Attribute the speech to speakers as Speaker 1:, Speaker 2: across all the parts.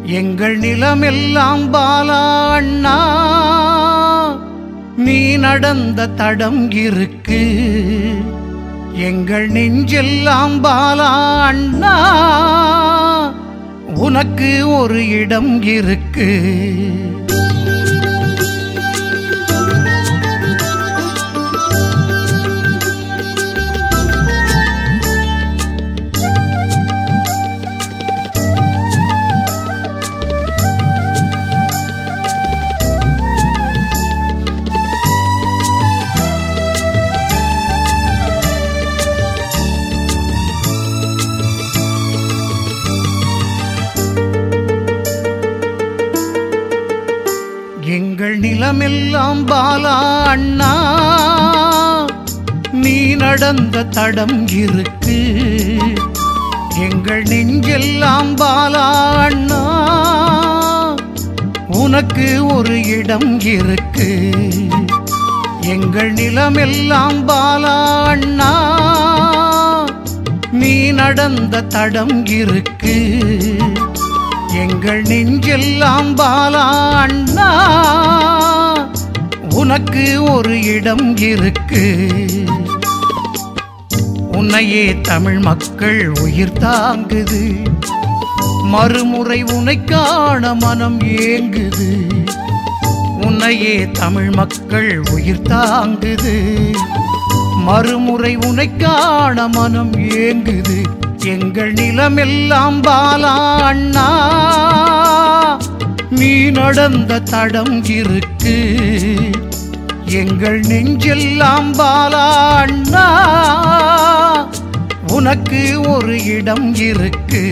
Speaker 1: எங்கள் நிலமெல்லாம் பாலா அண்ணா நீ நடந்த தடம் இருக்கு எங்கள் நெஞ்செல்லாம் பாலா அண்ணா உனக்கு ஒரு இடம் இருக்கு எங்கள் நிலமெல்லாம் பாலா அண்ணா நீ நடந்த தடம் இருக்கு எங்கள் நெஞ்செல்லாம் பாலா அண்ணா உனக்கு ஒரு இடம் இருக்கு எங்கள் நிலமெல்லாம் பாலா அண்ணா நீ நடந்த தடம் இருக்கு எங்கள் நெஞ்செல்லாம் பாலா அண்ணா உனக்கு ஒரு இடம் இருக்கு உன்னையே தமிழ் மக்கள் உயிர் தாங்குது மறுமுறை உன்னை காண மனம் ஏங்குது உன்னையே தமிழ் மக்கள் உயிர் தாங்குது மறுமுறை உன்னை காண மனம் ஏங்குது எங்கள் நிலமெல்லாம் பாலா அண்ணா நீ நடந்த தடம் இருக்கு எங்கள் நெஞ்செல்லாம் பாலா அண்ணா உனக்கு ஒரு இடம் இருக்கு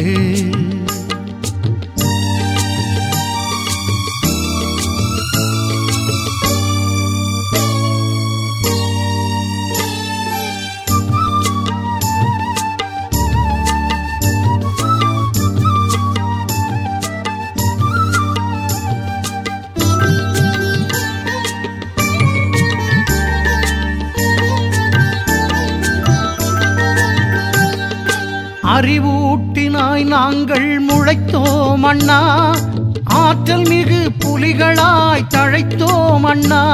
Speaker 1: அறிவூட்டினாய் நாங்கள் முளைத்தோம் அண்ணா ஆற்றல் மிகு புலிகளாய் தழைத்தோம் அண்ணா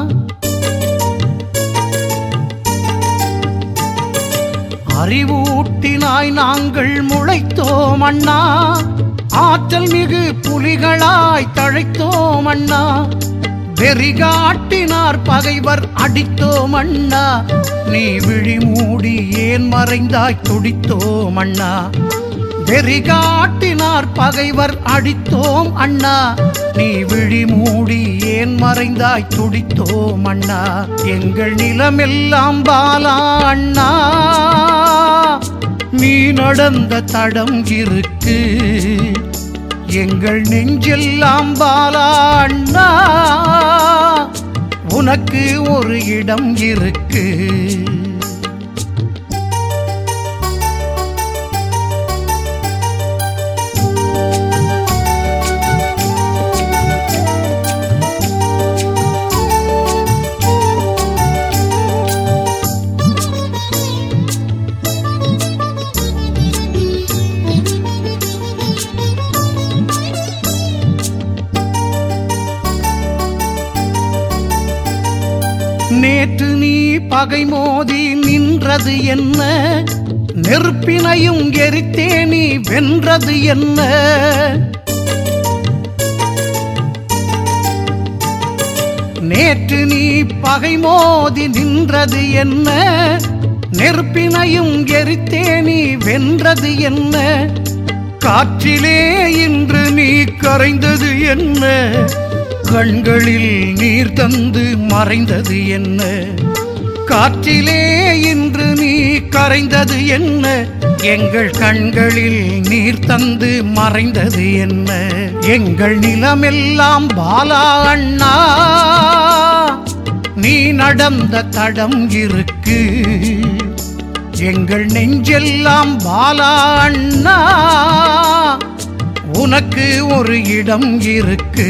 Speaker 1: அறிவூட்டினாய் நாங்கள் முளைத்தோம் அண்ணா ஆற்றல் மிகு புலிகளாய் தழைத்தோம் அண்ணா வெறிகாட்டினார் பகைவர் அடித்தோம் அண்ணா நீ விழி மூடி ஏன் மறைந்தாய் துடித்தோம் அண்ணா வெறிகாட்டினார் பகைவர் அடித்தோம் அண்ணா நீ விழி மூடி ஏன் மறைந்தாய் துடித்தோம் அண்ணா எங்கள் நிலமெல்லாம் பாலா அண்ணா நீ நடந்த தடம் இருக்கு எங்கள் நெஞ்செல்லாம் பாலா அண்ணா உனக்கு ஒரு இடம் இருக்கு நேற்று நீ பகை மோதி நின்றது என்ன நெருப்பினையும் எரித்தே நீ வென்றது என்ன நேற்று நீ பகை மோதி நின்றது என்ன நெருப்பினையும் எரித்தே நீ வென்றது என்ன காற்றிலே இன்று நீ கரைந்தது என்ன கண்களில் நீர் தந்து மறைந்தது என்ன காற்றிலே இன்று நீ கரைந்தது என்ன எங்கள் கண்களில் நீர் தந்து மறைந்தது என்ன எங்கள் நிலமெல்லாம் பாலா அண்ணா நீ நடந்த தடம் இருக்கு எங்கள் நெஞ்செல்லாம் பாலா அண்ணா உனக்கு ஒரு இடம் இருக்கு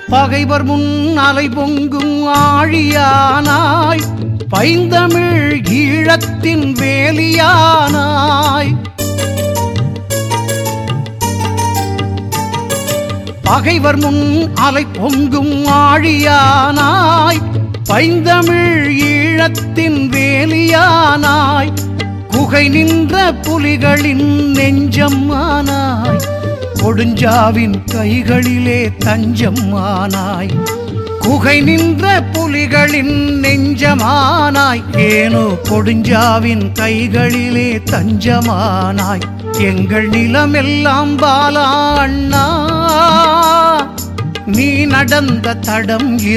Speaker 1: பகைவர் முன் அலை பொங்கும் ஆழியானாய் பைந்தமிழ் ஈழத்தின் வேலியானாய் பகைவர் முன் அலை பொங்கும் ஆழியானாய் பைந்தமிழ் ஈழத்தின் வேலியானாய் குகை நின்ற புலிகளின் நெஞ்சம் ஆனாய் கொடுஞ்சாவின் கைகளிலே தஞ்சம் ஆனாய் குகை நின்ற புலிகளின் நெஞ்சமானாய் ஏனோ கொடுஞ்சாவின் கைகளிலே தஞ்சமானாய் எங்கள் நிலமெல்லாம் பாலா அண்ணா நீ நடந்த தடம்